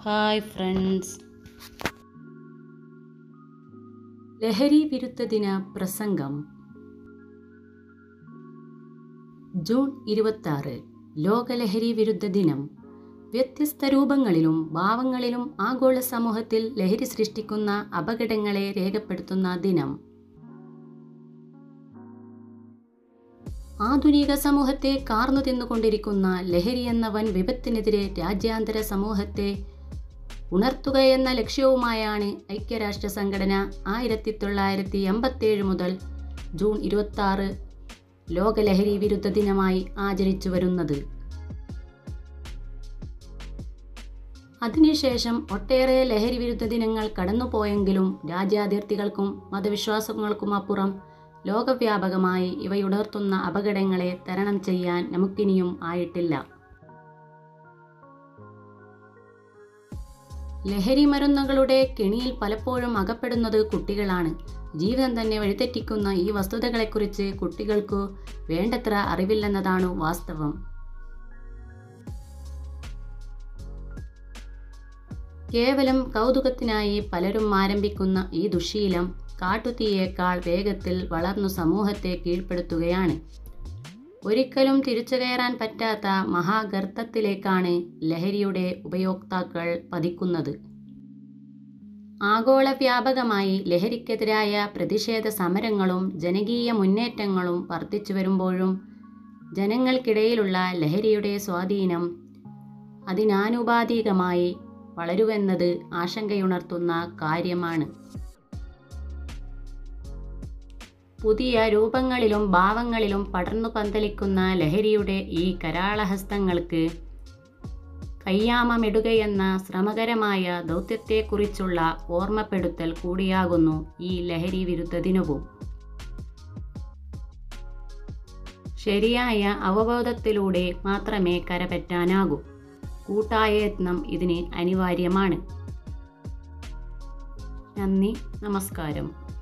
hi friends ലഹരി വിരുദ്ധ ദിന പ്രസംഗം ജൂൺ ഇരുപത്തി ലോക ലഹരി വിരുദ്ധ ദിനം വ്യത്യസ്ത രൂപങ്ങളിലും ഭാവങ്ങളിലും ആഗോള സമൂഹത്തിൽ ലഹരി സൃഷ്ടിക്കുന്ന അപകടങ്ങളെ രേഖപ്പെടുത്തുന്ന ദിനം ആധുനിക സമൂഹത്തെ കാർന്നു തിന്നുകൊണ്ടിരിക്കുന്ന ലഹരി എന്ന വൻ വിപത്തിനെതിരെ രാജ്യാന്തര സമൂഹത്തെ ഉണർത്തുക എന്ന ലക്ഷ്യവുമായാണ് ഐക്യരാഷ്ട്ര സംഘടന ആയിരത്തി തൊള്ളായിരത്തി എൺപത്തേഴ് മുതൽ ജൂൺ ഇരുപത്തി ആറ് ലോക ലഹരി വിരുദ്ധ ദിനമായി ആചരിച്ചു വരുന്നത് അതിനുശേഷം ഒട്ടേറെ ലഹരി വിരുദ്ധ ദിനങ്ങൾ കടന്നുപോയെങ്കിലും രാജ്യാതിർത്തികൾക്കും മതവിശ്വാസങ്ങൾക്കും അപ്പുറം ലോകവ്യാപകമായി ഇവയുണർത്തുന്ന അപകടങ്ങളെ തരണം ചെയ്യാൻ നമുക്കിനിയും ആയിട്ടില്ല ലഹരി മരുന്നുകളുടെ കെണിയിൽ പലപ്പോഴും അകപ്പെടുന്നത് കുട്ടികളാണ് ജീവിതം തന്നെ വഴിതെറ്റിക്കുന്ന ഈ വസ്തുതകളെക്കുറിച്ച് കുട്ടികൾക്കു വേണ്ടത്ര അറിവില്ലെന്നതാണ് വാസ്തവം കേവലം കൗതുകത്തിനായി പലരും ആരംഭിക്കുന്ന ഈ ദുശീലം കാട്ടുതീയേക്കാൾ വേഗത്തിൽ വളർന്നു സമൂഹത്തെ കീഴ്പ്പെടുത്തുകയാണ് ഒരിക്കലും തിരിച്ചു കയറാൻ പറ്റാത്ത മഹാഗർത്തത്തിലേക്കാണ് ലഹരിയുടെ ഉപയോക്താക്കൾ പതിക്കുന്നത് ആഗോള വ്യാപകമായി ലഹരിക്കെതിരായ പ്രതിഷേധ സമരങ്ങളും ജനകീയ മുന്നേറ്റങ്ങളും വർദ്ധിച്ചു വരുമ്പോഴും ജനങ്ങൾക്കിടയിലുള്ള ലഹരിയുടെ സ്വാധീനം അതിനാനുപാതികമായി വളരുമെന്നത് ആശങ്കയുണർത്തുന്ന കാര്യമാണ് പുതിയ രൂപങ്ങളിലും ഭാവങ്ങളിലും പടർന്നു പന്തലിക്കുന്ന ലഹരിയുടെ ഈ കരാളഹസ്തങ്ങൾക്ക് കയ്യാമമിടുകയെന്ന ശ്രമകരമായ ദൗത്യത്തെക്കുറിച്ചുള്ള ഓർമ്മപ്പെടുത്തൽ കൂടിയാകുന്നു ഈ ലഹരി വിരുദ്ധ ദിനവും ശരിയായ അവബോധത്തിലൂടെ മാത്രമേ കരപറ്റാനാകൂ കൂട്ടായ യത്നം ഇതിന് അനിവാര്യമാണ് നന്ദി നമസ്കാരം